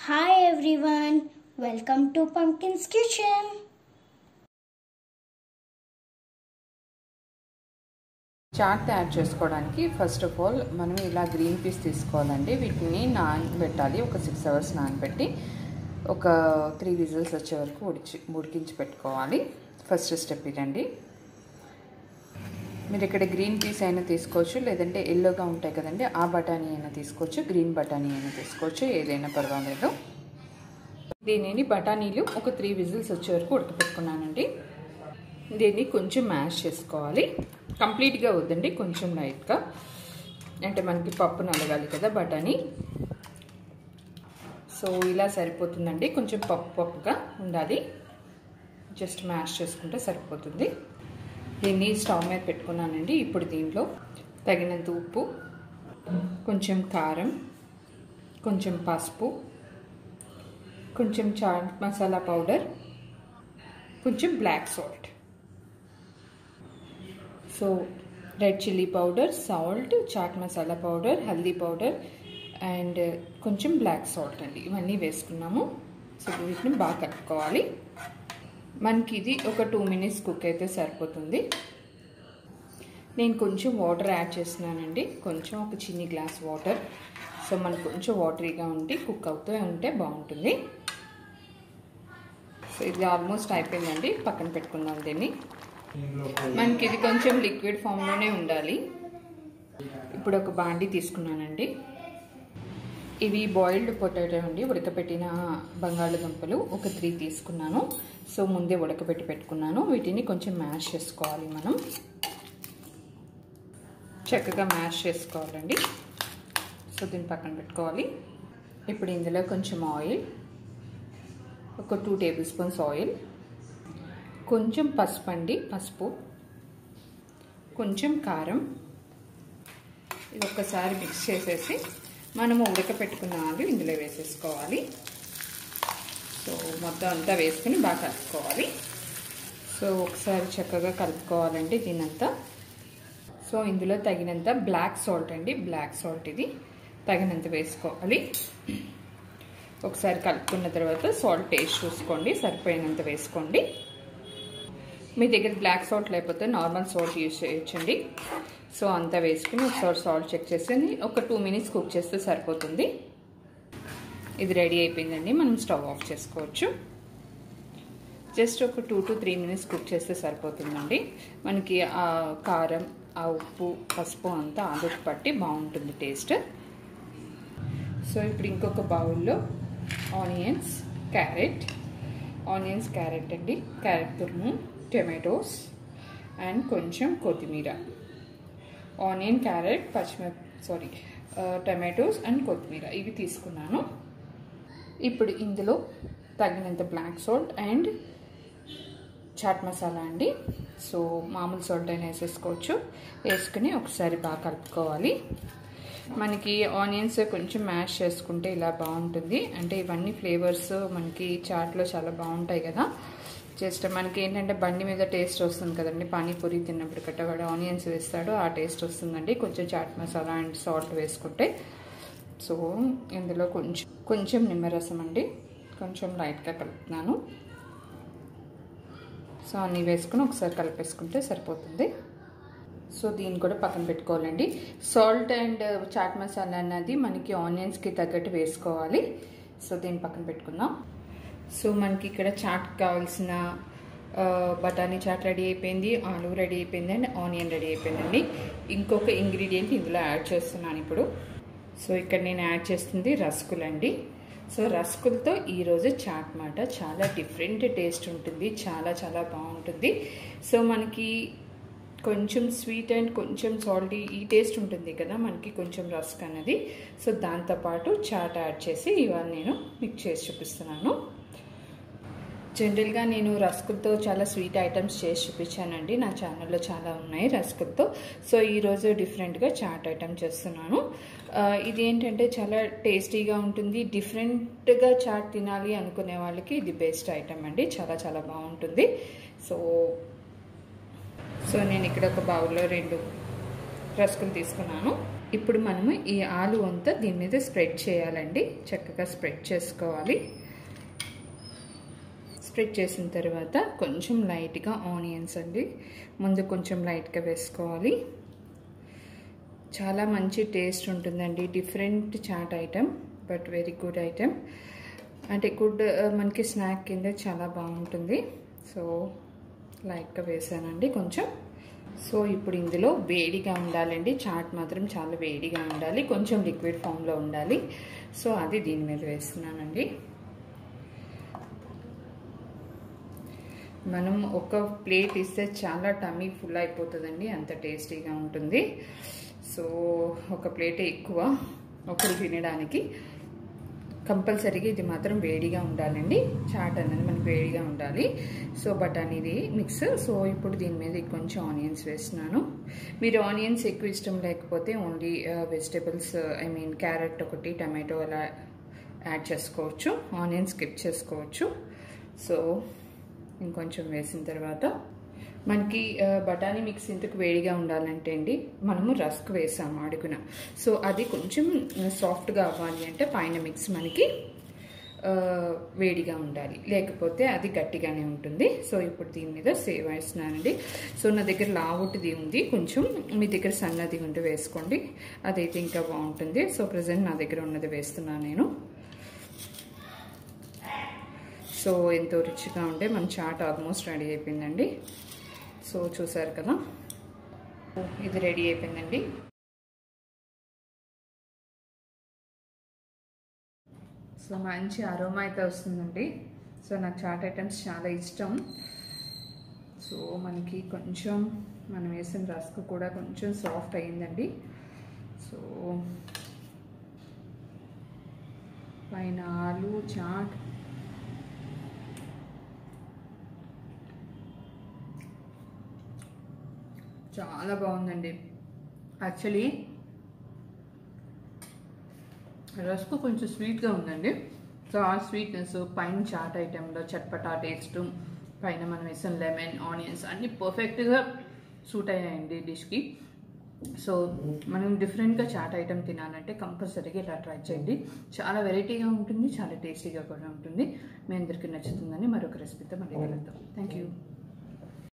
Hi everyone, welcome to Pumpkin's Kitchen. Chaat తయారు చేసుకోవడానికి first of all మనం ఇలా గ్రీన్ పీస్ తీసుకోవాలండి వీటిని నానబెట్టాలి ఒక సిక్స్ అవర్స్ నానబెట్టి ఒక త్రీ విజిల్స్ వచ్చే వరకు ఉడిచి ఉడికించి పెట్టుకోవాలి ఫస్ట్ స్టెప్ ఇదండి మీరు ఇక్కడ గ్రీన్ పీస్ అయినా తీసుకోవచ్చు లేదంటే ఎల్లోగా ఉంటాయి కదండి ఆ బఠానీ అయినా తీసుకోవచ్చు గ్రీన్ బఠానీ అయినా తీసుకోవచ్చు ఏదైనా పర్వాలేదు దీనిని బఠానీలు ఒక త్రీ విజిల్స్ వచ్చే వరకు ఉడకపెట్టుకున్నానండి దీన్ని కొంచెం మ్యాష్ చేసుకోవాలి కంప్లీట్గా వద్దండి కొంచెం లైట్గా అంటే మనకి పప్పు నలగాలి కదా బఠానీ సో ఇలా సరిపోతుందండి కొంచెం పప్పు పప్పుగా ఉండాలి జస్ట్ మ్యాష్ చేసుకుంటే సరిపోతుంది దీన్ని స్టవ్ మీద పెట్టుకున్నానండి ఇప్పుడు దీంట్లో తగినంత ఉప్పు కొంచెం కారం కొంచెం పసుపు కొంచెం చాట్ మసాలా పౌడర్ కొంచెం black salt so red chilli powder salt chaat masala powder haldi powder and కొంచెం బ్లాక్ సాల్ట్ అండి ఇవన్నీ వేసుకున్నాము సో వీటిని బాగా కలుపుకోవాలి మనకి ఇది ఒక టూ మినిట్స్ కుక్ అయితే సరిపోతుంది నేను కొంచెం వాటర్ యాడ్ చేస్తున్నానండి కొంచెం ఒక చిన్ని గ్లాస్ వాటర్ సో మనకు కొంచెం వాటరీగా ఉండి కుక్ అవుతూ ఉంటే బాగుంటుంది సో ఇది ఆల్మోస్ట్ అయిపోయిందండి పక్కన పెట్టుకుందాం దీన్ని మనకి ఇది కొంచెం లిక్విడ్ ఫామ్లోనే ఉండాలి ఇప్పుడు ఒక బాండి తీసుకున్నానండి ఇవి బాయిల్డ్ పొటాటో అండి ఉడకపెట్టిన బంగాళదుంపలు ఒక త్రీ తీసుకున్నాను సో ముందే ఉడకబెట్టి పెట్టుకున్నాను వీటిని కొంచెం మ్యాష్ చేసుకోవాలి మనం చక్కగా మ్యాష్ చేసుకోవాలండి సో దీన్ని పక్కన పెట్టుకోవాలి ఇప్పుడు ఇందులో కొంచెం ఆయిల్ ఒక టూ టేబుల్ స్పూన్స్ ఆయిల్ కొంచెం పసుపు అండి పసుపు కొంచెం కారం ఇది ఒక్కసారి మిక్స్ చేసేసి మనము ఉడకపెట్టుకున్న ఆలు ఇందులో వేసేసుకోవాలి సో మొత్తం అంతా వేసుకుని బాగా కలుపుకోవాలి సో ఒకసారి చక్కగా కలుపుకోవాలండి దీనంతా సో ఇందులో తగినంత బ్లాక్ సాల్ట్ అండి బ్లాక్ సాల్ట్ ఇది తగినంత వేసుకోవాలి ఒకసారి కలుపుకున్న తర్వాత సాల్ట్ టేస్ట్ చూసుకోండి సరిపోయినంత వేసుకోండి మీ దగ్గర బ్లాక్ సాల్ట్ లేకపోతే నార్మల్ సాల్ట్ యూజ్ చేయొచ్చండి సో అంతా వేసుకుని ఒకసారి సాల్ట్ చెక్ చేసి ఒక టూ మినిట్స్ కుక్ చేస్తే సరిపోతుంది ఇది రెడీ అయిపోయిందండి మనం స్టవ్ ఆఫ్ చేసుకోవచ్చు జస్ట్ ఒక two to three minutes cook చేస్తే సరిపోతుందండి మనకి ఆ కారం ఆ ఉప్పు పసుపు అంతా ఆలుకు పట్టి బాగుంటుంది టేస్ట్ సో ఇప్పుడు ఇంకొక బౌల్లో ఆనియన్స్ క్యారెట్ ఆనియన్స్ క్యారెట్ అండి క్యారెట్ తురుము టొమాటోస్ అండ్ కొంచెం కొత్తిమీర ఆనియన్ క్యారెట్ పచ్చిమిరప సారీ టమాటోస్ అండ్ కొత్తిమీర ఇవి తీసుకున్నాను ఇప్పుడు ఇందులో తగినంత black salt and chaat masala అండి సో మామూలు సాల్ట్ అయినా వేసేసుకోవచ్చు వేసుకుని ఒకసారి బాగా కలుపుకోవాలి మనకి ఆనియన్స్ కొంచెం మ్యాష్ చేసుకుంటే ఇలా బాగుంటుంది అంటే ఇవన్నీ ఫ్లేవర్స్ మనకి చాట్లో చాలా బాగుంటాయి కదా జస్ట్ మనకి ఏంటంటే బండి మీద టేస్ట్ వస్తుంది కదండి పానీపూరి తిన్నప్పుడు కట్టవాడు ఆనియన్స్ వేస్తాడు ఆ టేస్ట్ వస్తుందండి కొంచెం చాట్ మసాలా అండ్ సాల్ట్ వేసుకుంటే సో ఇందులో కొంచెం కొంచెం నిమ్మరసం అండి కొంచెం లైట్గా కలుపుతున్నాను సో అన్నీ వేసుకుని ఒకసారి కలిపేసుకుంటే సరిపోతుంది సో దీన్ని కూడా పక్కన పెట్టుకోవాలండి సాల్ట్ అండ్ చాట్ మసాలా అన్నది మనకి ఆనియన్స్కి తగ్గట్టు వేసుకోవాలి సో దీన్ని పక్కన పెట్టుకుందాం సో మనకి ఇక్కడ చాట్ కావాల్సిన బఠానీ చాట్ రెడీ అయిపోయింది ఆలు రెడీ అయిపోయింది అండ్ ఆనియన్ రెడీ అయిపోయిందండి ఇంకొక ఇంగ్రీడియంట్ ఇందులో యాడ్ చేస్తున్నాను ఇప్పుడు సో ఇక్కడ నేను యాడ్ చేస్తుంది రస్కులండి సో రస్కులతో ఈరోజు చాట్ మాట చాలా డిఫరెంట్ టేస్ట్ ఉంటుంది చాలా చాలా బాగుంటుంది సో మనకి కొంచెం స్వీట్ అండ్ కొంచెం సాల్టీ ఈ టేస్ట్ ఉంటుంది కదా మనకి కొంచెం రస్క్ అన్నది సో దాంతోపాటు చాట్ యాడ్ చేసి ఇవాళ నేను మిక్స్ చేసి చూపిస్తున్నాను జనరల్గా నేను రస్కులతో చాలా స్వీట్ ఐటమ్స్ చేసి చూపించానండి నా ఛానల్లో చాలా ఉన్నాయి రస్కులతో సో ఈరోజు డిఫరెంట్గా చాట్ ఐటమ్ చేస్తున్నాను ఇది ఏంటంటే చాలా టేస్టీగా ఉంటుంది డిఫరెంట్గా చాట్ తినాలి అనుకునే వాళ్ళకి ఇది బెస్ట్ ఐటమ్ అండి చాలా చాలా బాగుంటుంది సో సో నేను ఇక్కడ ఒక బౌల్లో రెండు రస్కులు తీసుకున్నాను ఇప్పుడు మనము ఈ ఆలు అంతా దీని మీద స్ప్రెడ్ చేయాలండి చక్కగా స్ప్రెడ్ చేసుకోవాలి స్ప్రెడ్ చేసిన తర్వాత కొంచెం లైట్గా ఆనియన్స్ అండి ముందు కొంచెం లైట్గా వేసుకోవాలి చాలా మంచి టేస్ట్ ఉంటుందండి different chaat item but very good item అంటే గుడ్ మనకి స్నాక్ కింద చాలా బాగుంటుంది సో లైట్గా వేసానండి కొంచెం సో ఇప్పుడు ఇందులో వేడిగా ఉండాలండి చాట్ మాత్రం చాలా వేడిగా ఉండాలి కొంచెం లిక్విడ్ ఫామ్లో ఉండాలి సో అది దీని మీద వేస్తున్నానండి మనం ఒక ప్లేట్ ఇస్తే చాలా టమీ ఫుల్ అయిపోతుందండి అంత టేస్టీగా ఉంటుంది సో ఒక ప్లేట్ ఎక్కువ ఒకరు తినడానికి కంపల్సరీగా ఇది మాత్రం వేడిగా ఉండాలండి చాట్ అనేది మనకి వేడిగా ఉండాలి సో బఠానీది మిక్స్ సో ఇప్పుడు దీని మీద కొంచెం ఆనియన్స్ వేస్తున్నాను మీరు ఆనియన్స్ ఎక్కువ ఇష్టం లేకపోతే only vegetables I mean carrot ఒకటి టమాటో అలా యాడ్ చేసుకోవచ్చు ఆనియన్ స్కిప్ చేసుకోవచ్చు సో ఇంకొంచెం వేసిన తర్వాత మనకి బఠానీ మిక్స్ ఇంతకు వేడిగా ఉండాలంటే అండి మనము రస్క్ వేసాము అడుగున సో అది కొంచెం సాఫ్ట్గా అవ్వాలి అంటే పైన మిక్స్ మనకి వేడిగా ఉండాలి లేకపోతే అది గట్టిగానే ఉంటుంది సో ఇప్పుడు దీని మీద సేవ్ వేస్తున్నానండి సో నా దగ్గర లావుటిది ఉంది కొంచెం మీ దగ్గర సన్నది ఉంటే వేసుకోండి అదైతే ఇంకా బాగుంటుంది సో ప్రజెంట్ నా దగ్గర ఉన్నది వేస్తున్నాను నేను సో ఎంతో రుచిగా ఉంటే మన చాట్ ఆల్మోస్ట్ రెడీ అయిపోయిందండి సో చూసారు కదా ఇది రెడీ అయిపోయిందండి సో మంచి అరోమా అయితే వస్తుందండి సో నాకు చాట్ ఐటమ్స్ చాలా ఇష్టం సో మనకి కొంచెం మనం వేసిన రస్క్ కూడా కొంచెం సాఫ్ట్ అయిందండి సో పైన ఆలు చాట్ చాలా బాగుందండి యాక్చువల్లీ రస్క్ కొంచెం స్వీట్గా ఉందండి సో ఆ స్వీట్నెస్ పైన చాట్ ఐటెంలో చట్పటా టేస్ట్ పైన మనం వేసిన లెమన్ ఆనియన్స్ అన్నీ పర్ఫెక్ట్గా సూట్ అయ్యాయండి డిష్కి సో మనం డిఫరెంట్గా చాట్ ఐటెం తినాలంటే కంపల్సరీగా ఇలా ట్రై చేయండి చాలా వెరైటీగా ఉంటుంది చాలా టేస్టీగా కూడా ఉంటుంది మీ అందరికీ నచ్చుతుందని మరొక రెసిపీతో మళ్ళీ కలుద్దాం థ్యాంక్ యూ